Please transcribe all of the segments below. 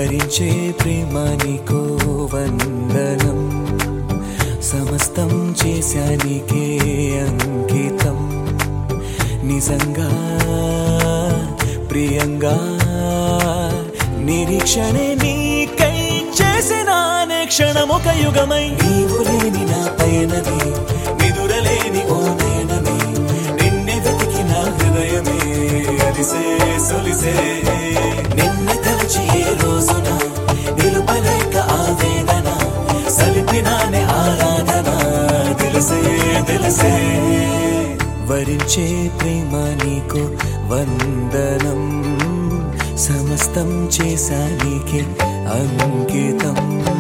వరించే ప్రేమ నీకో వందనం సమస్తం చేశానికే అంకితం నిజంగా ప్రియంగా నిరీక్షణే నీకై చేసిన క్షణమొక యుగమై నీవు లేని నా పయనమే నిదురలేని ఓ నయనమే నిన్నే వెతికిన హృదయమే అలిసే సొలిసే నిన్ను తలచి ఏ రోజున నిలుపలేక ఆవేదన సలిపినానే ఆరాధన తెలిసే తెలిసే వరించే ప్రేమ నీకు వందనం సమస్తం చేశానికే అంకితం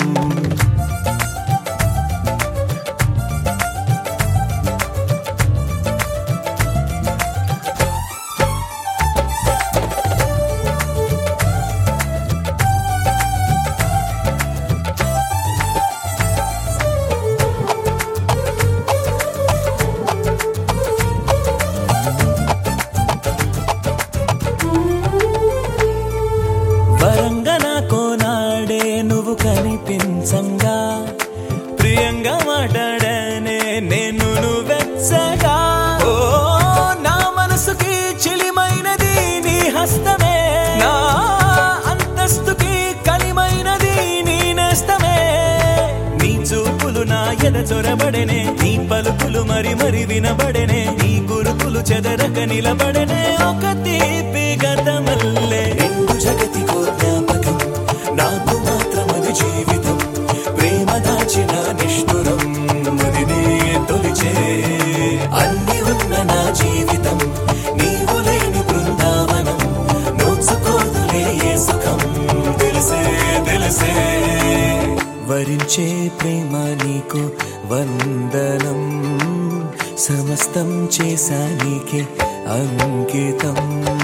వరంగా నాకో నాడే నువ్వు కనిపించంగా ప్రియంగా మాట్లాడనే నేను నువ్వెచ్చగా ఓ నా మనసుకి చిలిమైనది నీ హస్తమే నా అంతస్తుకి కలిమైనది నీ నేస్తమే నీ చూపులు నా ఎద చొరబడెనే నీ పలుకులు మరి మరి వినబడెనే నీ గురుకులు చెదరక నిలబడనే ఒక తీపి గతమల్లే రెండు జగతికో జ్ఞాపకం నాకు మాత్రం అది జీవితం ప్రేమ దాచిన నిష్ఠురం అది నే తొలిచే అన్ని ఉన్న నా జీవితం నీవు లేని బృందావనం నోచుకోదులే ఏ సుఖం తెలిసే తెలిసే వరించే ప్రేమ నీకు వందనం సమస్తం చేశానికే అంకితం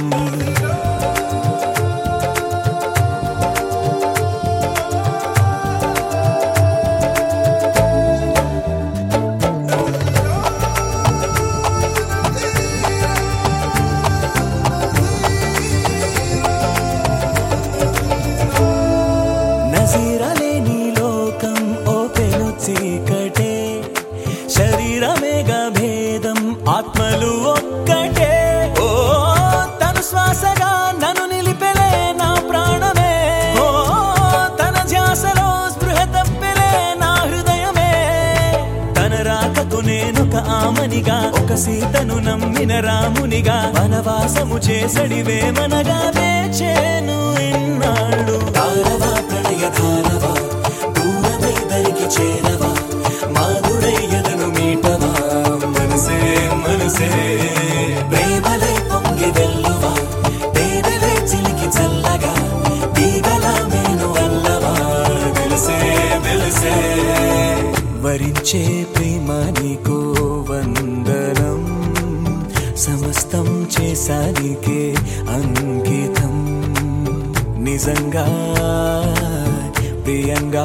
నజీరలేని లోకం ఓ పెను చీకటే శరీరమేగా భేదం ఆత్మలు ఒక్కటే ఓ తను శ్వాసగా నన్ను నిలిపెలే నా ప్రాణమే ఓ తన ధ్యాసలో స్పృహ తప్పెలే నా హృదయమే తన రాకకు నేనొక ఆమనిగా ఒక సీతను నమ్మిన రామునిగా వనవాసము చేసడివే మనగా వేచేను ఇన్నాళ్ళు తారవా ప్రణయ ధారవా దూరమై దరికి చేరవా మాధురయ్యదను మీటవా మనసే మనసే ప్రేమలై పొంగి వెల్లువా తేనెలే చిలికి చల్లగా తీగలా మేను వల్లవా తెలిసే తెలిసే వరించే ప్రేమ నీకో వందనం సమస్తం చేశానికే అంకితం నిజంగా ప్రియంగా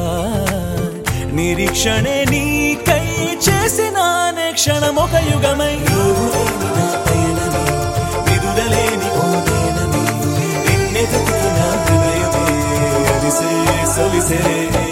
నిరీక్షణే నీకై చేసిన క్షణమొక యుగమై నీవు లేని నా పయనమే విదురలేని ఓ నేనమే నిన్నె వెతికిన హృదయమే అలిసే సొలిసే